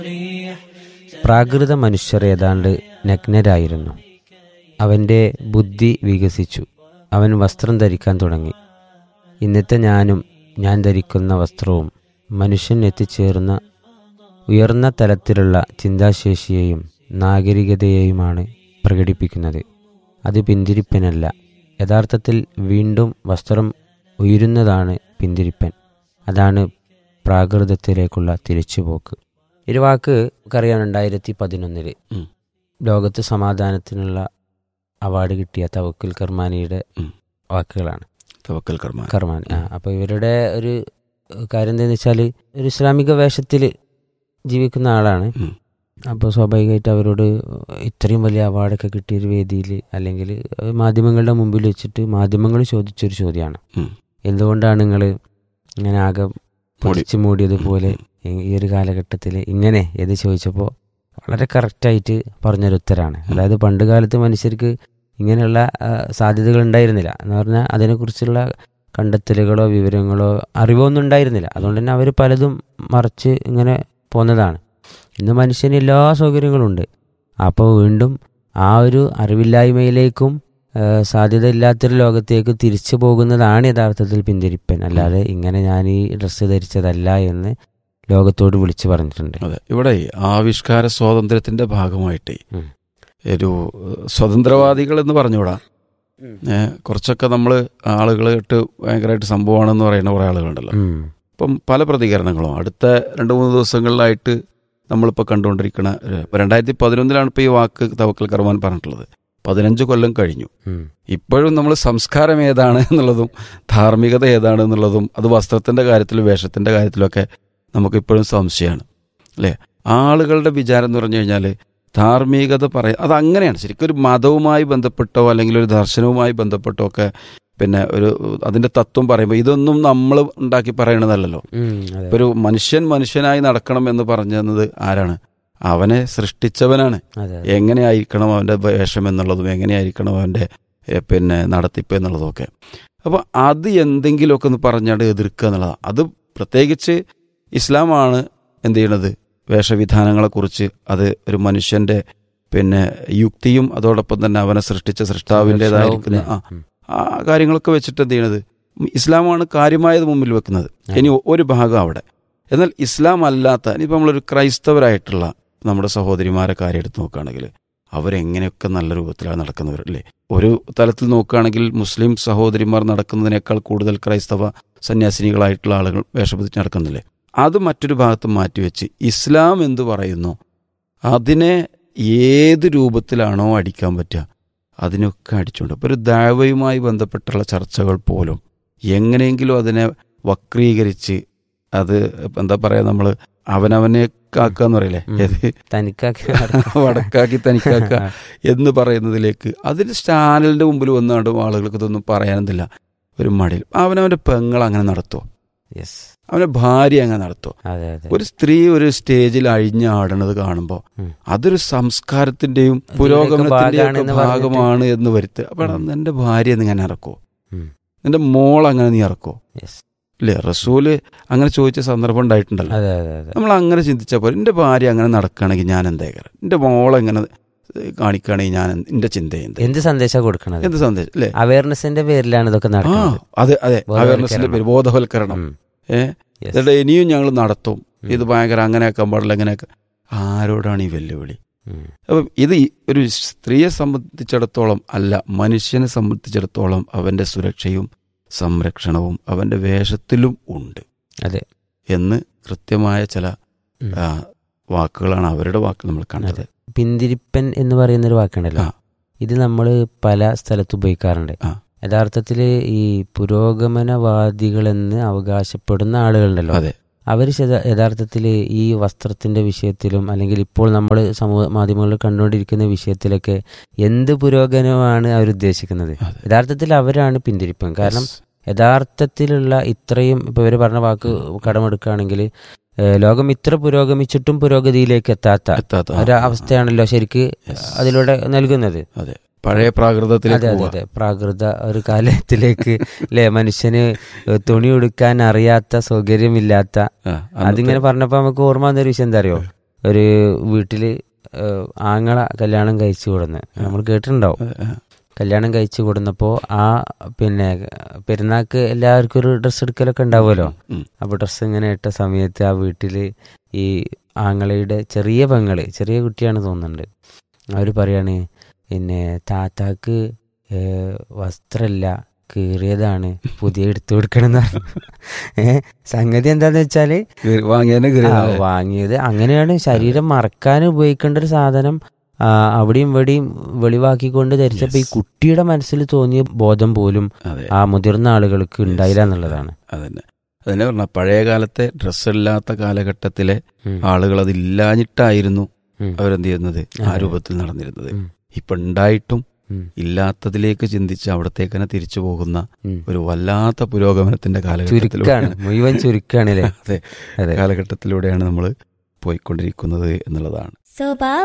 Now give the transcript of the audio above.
പ്രാകൃത മനുഷ്യർ ഏതാണ്ട് നഗ്നരായിരുന്നു അവൻ്റെ ബുദ്ധി വികസിച്ചു അവൻ വസ്ത്രം ധരിക്കാൻ തുടങ്ങി ഇന്നത്തെ ഞാനും ഞാൻ ധരിക്കുന്ന വസ്ത്രവും മനുഷ്യൻ എത്തിച്ചേർന്ന ഉയർന്ന തലത്തിലുള്ള ചിന്താശേഷിയെയും നാഗരികതയെയുമാണ് പ്രകടിപ്പിക്കുന്നത് അത് പിന്തിരിപ്പനല്ല യഥാർത്ഥത്തിൽ വീണ്ടും വസ്ത്രം ഉയരുന്നതാണ് പിന്തിരിപ്പൻ അതാണ് പ്രാകൃതത്തിലേക്കുള്ള തിരിച്ചുപോക്ക് ഒരു വാക്ക് നമുക്കറിയാം രണ്ടായിരത്തി പതിനൊന്നില് ഉം. ലോകത്ത് സമാധാനത്തിനുള്ള അവാർഡ് കിട്ടിയ തവക്കുൽ കർമാനിയുടെ ഉം. വാക്കുകളാണ് തവക്കൽ കർമ്മ കർമാനി ആ അപ്പോൾ ഇവരുടെ ഒരു കാര്യം എന്താണെന്ന് വെച്ചാൽ ഒരു ഇസ്ലാമിക വേഷത്തിൽ ജീവിക്കുന്ന ആളാണ് ഉം. അപ്പോൾ സ്വാഭാവികമായിട്ട് അവരോട് ഇത്രയും വലിയ അവാർഡൊക്കെ കിട്ടിയൊരു വേദിയിൽ അല്ലെങ്കിൽ മാധ്യമങ്ങളുടെ മുമ്പിൽ വെച്ചിട്ട് മാധ്യമങ്ങൾ ചോദിച്ചൊരു ചോദ്യമാണ് ഉം. എന്തുകൊണ്ടാണ് നിങ്ങൾ ഇങ്ങനെ ആകെ മൂടി. പൊടിച്ചു മൂടിയതുപോലെ ഈ ഒരു കാലഘട്ടത്തിൽ ഇങ്ങനെ എന്ന് ചോദിച്ചപ്പോൾ വളരെ കറക്റ്റായിട്ട് പറഞ്ഞൊരു ഉത്തരാണ് അതായത് പണ്ട് കാലത്ത് മനുഷ്യർക്ക് ഇങ്ങനെയുള്ള ആ, സാധ്യതകൾ ഉണ്ടായിരുന്നില്ല എന്ന് പറഞ്ഞാൽ അതിനെക്കുറിച്ചുള്ള കണ്ടെത്തലുകളോ വിവരങ്ങളോ അറിവോ ഒന്നും ഉണ്ടായിരുന്നില്ല അതുകൊണ്ട് തന്നെ അവർ പലതും മറച്ച് ഇങ്ങനെ പോന്നതാണ് ഇന്ന് മനുഷ്യന് എല്ലാ സൗകര്യങ്ങളും ഉണ്ട് അപ്പോൾ വീണ്ടും ആ ഒരു അറിവില്ലായ്മയിലേക്കും ആ, സാധ്യത ഇല്ലാത്തൊരു ലോകത്തേക്ക് തിരിച്ചു പോകുന്നതാണ് യഥാർത്ഥത്തിൽ പിന്തിരിപ്പൻ അല്ലാതെ ഇങ്ങനെ ഞാൻ ഈ ഡ്രസ്സ് ധരിച്ചതല്ല എന്ന് ലോകത്തോട് വിളിച്ചു പറഞ്ഞിട്ടുണ്ട് അതെ ഇവിടെ ആവിഷ്കാര സ്വാതന്ത്ര്യത്തിന്റെ ഭാഗമായിട്ട് ഉം. ഒരു ഏഹ്, സ്വതന്ത്രവാദികൾ എന്ന് പറഞ്ഞുകൂടാ ഏ, കുറച്ചൊക്കെ നമ്മൾ ആളുകൾ ഇട്ട് ഭയങ്കരമായിട്ട് സംഭവമാണെന്ന് പറയുന്ന കുറേ ആളുകളുണ്ടല്ലോ ഉം. ഇപ്പം പല പ്രതികരണങ്ങളും അടുത്ത രണ്ട് മൂന്ന് ദിവസങ്ങളിലായിട്ട് നമ്മളിപ്പോൾ കണ്ടുകൊണ്ടിരിക്കുന്ന ഒരു- ഇപ്പൊ രണ്ടായിരത്തി പതിനൊന്നിലാണ് ഇപ്പോൾ ഈ വാക്ക് തവക്കൽ കർമാൻ പറഞ്ഞിട്ടുള്ളത് പതിനഞ്ച് കൊല്ലം കഴിഞ്ഞു ഉം. ഇപ്പോഴും നമ്മൾ സംസ്കാരം ഏതാണ് എന്നുള്ളതും ധാർമ്മികത ഏതാണ് എന്നുള്ളതും അത് വസ്ത്രത്തിന്റെ കാര്യത്തിലും വേഷത്തിന്റെ കാര്യത്തിലൊക്കെ നമുക്കിപ്പോഴും സംശയമാണ് അല്ലേ ആളുകളുടെ വിചാരം എന്ന് പറഞ്ഞു കഴിഞ്ഞാൽ ധാർമ്മികത പറയ അത് അങ്ങനെയാണ് ശരിക്കും ഒരു മതവുമായി ബന്ധപ്പെട്ടോ അല്ലെങ്കിൽ ഒരു ദർശനവുമായി ബന്ധപ്പെട്ടോ ഒക്കെ പിന്നെ ഒരു അതിന്റെ തത്വം പറയുമ്പോൾ ഇതൊന്നും നമ്മൾ ഉണ്ടാക്കി പറയണതല്ലല്ലോ ഉം. അതെ. ഇപ്പൊ ഒരു മനുഷ്യൻ മനുഷ്യനായി നടക്കണം എന്ന് പറഞ്ഞത് ആരാണ് അവനെ സൃഷ്ടിച്ചവനാണ് അതെ അതെ. എങ്ങനെയായിരിക്കണം അവന്റെ വേഷം എന്നുള്ളതും എങ്ങനെയായിരിക്കണം അവന്റെ എ, പിന്നെ നടത്തിപ്പ് എന്നുള്ളതും ഒക്കെ അപ്പൊ അത് എന്തെങ്കിലുമൊക്കെ ഒന്ന് പറഞ്ഞാണ്ട് എതിർക്കുക എന്നുള്ളതാണ് അത് പ്രത്യേകിച്ച് ഇസ്ലാമാണ് എന്ത് ചെയ്യണത് വേഷവിധാനങ്ങളെക്കുറിച്ച് അത് ഒരു മനുഷ്യന്റെ പിന്നെ യുക്തിയും അതോടൊപ്പം തന്നെ അവനെ സൃഷ്ടിച്ച സൃഷ്ടാവിൻ്റെതായിരിക്കുന്ന ആ ഉം. ആ കാര്യങ്ങളൊക്കെ വെച്ചിട്ട് എന്ത് ചെയ്യണത് ഇസ്ലാമാണ് കാര്യമായത് മുമ്പിൽ വെക്കുന്നത് ഇനി ഒരു ഭാഗം അവിടെ എന്നാൽ ഇസ്ലാം അല്ലാത്ത ഇനിയിപ്പോൾ നമ്മളൊരു ക്രൈസ്തവരായിട്ടുള്ള നമ്മുടെ സഹോദരിമാരെ കാര്യം എടുത്ത് നോക്കുകയാണെങ്കിൽ അവരെങ്ങനെയൊക്കെ നല്ല രൂപത്തിലാണ് നടക്കുന്നവർ അല്ലേ ഒരു തലത്തിൽ നോക്കുകയാണെങ്കിൽ മുസ്ലിം സഹോദരിമാർ നടക്കുന്നതിനേക്കാൾ കൂടുതൽ ക്രൈസ്തവ സന്യാസിനികളായിട്ടുള്ള ആളുകൾ വേഷപ്പതിച്ച് നടക്കുന്നില്ലേ അത് മറ്റൊരു ഭാഗത്ത് മാറ്റിവെച്ച് ഇസ്ലാം എന്ത് പറയുന്നു അതിനെ ഏത് രൂപത്തിലാണോ അടിക്കാൻ പറ്റുക അതിനൊക്കെ അടിച്ചുകൊണ്ട് ഇപ്പോൾ ഒരു ദാവയുമായി ബന്ധപ്പെട്ടുള്ള ചർച്ചകൾ പോലും എങ്ങനെയെങ്കിലും അതിനെ വക്രീകരിച്ച് അത് എന്താ പറയാ നമ്മൾ അവനവനെ കാക്കാന്ന് പറയില്ലേ ഉം. ഏത് തനിക്കൊക്കെ വടക്കാക്കി തനിക്കാക്ക എന്ന് പറയുന്നതിലേക്ക് അതിന് ചാനലിന്റെ മുമ്പിൽ വന്നാണ്ട് ആളുകൾക്ക് ഇതൊന്നും പറയാനെന്നില്ല ഒരു മടിയിൽ അവനവന്റെ പെങ്ങൾ അങ്ങനെ നടത്തുമോ യെസ് അവന്റെ ഭാര്യ അങ്ങനെ നടത്തുമോ അതെ അതെ ഒരു സ്ത്രീ ഒരു സ്റ്റേജിൽ അഴിഞ്ഞാടുന്നത് കാണുമ്പോൾ ഉം. അതൊരു സംസ്കാരത്തിന്റെയും ഇതിന്റെയൊക്കെ പുരോഗമനത്തിന്റെയും ഒക്കെ ഭാഗാണെന്ന് പറഞ്ഞിട്ട് ഭാഗമാണ് എന്ന് വരുത്തുക അപ്പൊ ഉം. നിന്റെ ഭാര്യ നീ അങ്ങനെ ഇറക്കോ ഉം. നിന്റെ മോൾ അങ്ങനെ നീ ഇറക്കോ യെസ് ഇല്ലേ റസൂല് അങ്ങനെ ചോദിച്ച സന്ദർഭം ഉണ്ടായിട്ടുണ്ടല്ലോ അതെ അതെ അതെ നമ്മൾ അങ്ങനെ ചിന്തിച്ചപ്പോൾ എൻ്റെ ഭാര്യ അങ്ങനെ നടക്കുകയാണെങ്കിൽ ഞാൻ എന്തായിക്കാരം എൻ്റെ മോൾ എങ്ങനെ കാണിക്കുകയാണെങ്കിൽ ഞാൻ എന്ത്- എൻ്റെ ചിന്ത എന്ത് എന്ത് സന്ദേശം കൊടുക്കണത് എന്ത് സന്ദേശം അല്ലേ അവയർനെസിന്റെ പേരിലാണ് ഇതൊക്കെ ആ നടക്കുന്നത് അതെ അതെ ബോധവൽക്കരണം. അവയർനെസ്സിന്റെ പേര് ബോധവൽക്കരണം ഉം. ഏ Yes. എന്നിട്ട് ഇനിയും ഞങ്ങൾ നടത്തും ഉം. ഇത് ഭയങ്കര അങ്ങനെയാക്കാൻ പാടില്ല എങ്ങനെയൊക്കെ ആരോടാണ് ഈ വെല്ലുവിളി ഉം. അപ്പം ഇത് ഈ ഒരു സ്ത്രീയെ സംബന്ധിച്ചിടത്തോളം അല്ല മനുഷ്യനെ സംബന്ധിച്ചിടത്തോളം അവന്റെ സുരക്ഷയും സംരക്ഷണവും അവന്റെ വേഷത്തിലും ഉണ്ട് അതെ എന്ന് കൃത്യമായ ചില ഉം. ആ, വാക്കുകളാണ് അവരുടെ വാക്കുകൾ നമ്മൾ കണ്ടത് അതെ. പിന്തിരിപ്പൻ എന്ന് പറയുന്ന ഒരു വാക്കുണ്ടല്ലോ ആ. ഇത് നമ്മൾ പല സ്ഥലത്ത് ഉപയോഗിക്കാറുണ്ട് ആ. യഥാർത്ഥത്തിൽ ഈ പുരോഗമനവാദികളെന്ന് അവകാശപ്പെടുന്ന ആളുകളുണ്ടല്ലോ അതെ അവർ യഥാർത്ഥത്തിൽ ഈ വസ്ത്രത്തിന്റെ വിഷയത്തിലും അല്ലെങ്കിൽ ഇപ്പോൾ നമ്മൾ സമൂഹ മാധ്യമങ്ങളിൽ കണ്ടുകൊണ്ടിരിക്കുന്ന വിഷയത്തിലൊക്കെ എന്ത് പുരോഗമനമാണ് അവർ ഉദ്ദേശിക്കുന്നത് അതെ. യഥാർത്ഥത്തിൽ അവരാണ് പിന്തിരിപ്പൻ കാരണം Yes. യഥാർത്ഥത്തിലുള്ള ഇത്രയും ഇപ്പൊ ഇവര് പറഞ്ഞ വാക്ക് കടമെടുക്കുകയാണെങ്കിൽ ഏഹ്, ലോകം ഇത്ര പുരോഗമിച്ചിട്ടും പുരോഗതിയിലേക്ക് എത്താത്ത എത്താത്ത ആ, ഒരു അവസ്ഥയാണല്ലോ ശരിക്ക് Yes. അതിലൂടെ നൽകുന്നത് അതെ പഴയ അതെ പ്രാകൃതത്തിലേക്ക് അതെ പോവാ. അതെ പ്രാകൃത ഒരു കാലത്തിലേക്ക് അല്ലെ മനുഷ്യന് തുണി ഉടുക്കാൻ അറിയാത്ത സൗകര്യമില്ലാത്ത ആ, അന്നത്തെ- അതിങ്ങനെ പറഞ്ഞപ്പോ നമുക്ക് ഓർമ്മ വന്നൊരു വിഷയം എന്താ അറിയോ ഒരു വീട്ടിൽ ആങ്ങള കല്യാണം കഴിച്ചു കൊടുന്ന് നമ്മൾ കേട്ടിട്ടുണ്ടാവും കല്യാണം കഴിച്ചു കൊടുന്നപ്പോൾ ആ പിന്നെ പെരുന്നാൾക്ക് എല്ലാവർക്കും ഒരു ഡ്രസ്സ് എടുക്കലൊക്കെ ഉണ്ടാവുമല്ലോ ഉം. അപ്പോൾ ഡ്രസ്സ് ഇങ്ങനെ ഇട്ട സമയത്ത് ആ വീട്ടിൽ ഈ ആങ്ങളയുടെ ചെറിയ പെങ്ങള് ചെറിയ കുട്ടിയാണ് തോന്നുന്നുണ്ട് അവർ പറയാണ് പിന്നെ താത്താക്ക് ഏഹ്, വസ്ത്രമില്ല കീറിയതാണ് പുതിയ എടുത്തു കൊടുക്കണം എന്ന് പറഞ്ഞു ഏഹ് സംഗതി എന്താന്ന് വെച്ചാല് കീറി- വാങ്ങിയതിനെ കീറി ആ, വാങ്ങിയത് അങ്ങനെയാണ് ശരീരം മറക്കാൻ ഉപയോഗിക്കേണ്ട ഒരു സാധനം ആ, അവിടെയും ഇവിടെയും വെളിവാക്കിക്കൊണ്ട് ധരിച്ചപ്പോ ഈ Yes. കുട്ടിയുടെ മനസ്സിൽ തോന്നിയ ബോധം പോലും അതെ ആ മുതിർന്ന ആളുകൾക്ക് ഉണ്ടായില്ല എന്നുള്ളതാണ് അതന്നെ അതന്നെ പറഞ്ഞ പഴയ കാലത്തെ ഡ്രസ്സ് ഇല്ലാത്ത കാലഘട്ടത്തിലെ ഉം. ആളുകൾ അതില്ലാഞ്ഞിട്ടായിരുന്നു ഉം. അവരെന്ത് ചെയ്യുന്നത് ആ അതെ. രൂപത്തിൽ നടന്നിരുന്നത് ഉം. ഇപ്പൊ ഉണ്ടായിട്ടും ഉം. ഇല്ലാത്തതിലേക്ക് ചിന്തിച്ച് അവിടത്തേക്ക് തന്നെ തിരിച്ചു പോകുന്ന ഉം. ഒരു വല്ലാത്ത പുരോഗമനത്തിന്റെ ചുരുക്കാണ് കാലഘട്ടത്തിലൂടെ മുഴുവൻ ചുരുക്കാണ് അല്ലേ അതെ അതെ കാലഘട്ടത്തിലൂടെയാണ് നമ്മൾ പോയിക്കൊണ്ടിരിക്കുന്നത് എന്നുള്ളതാണ് സ്വഭാവ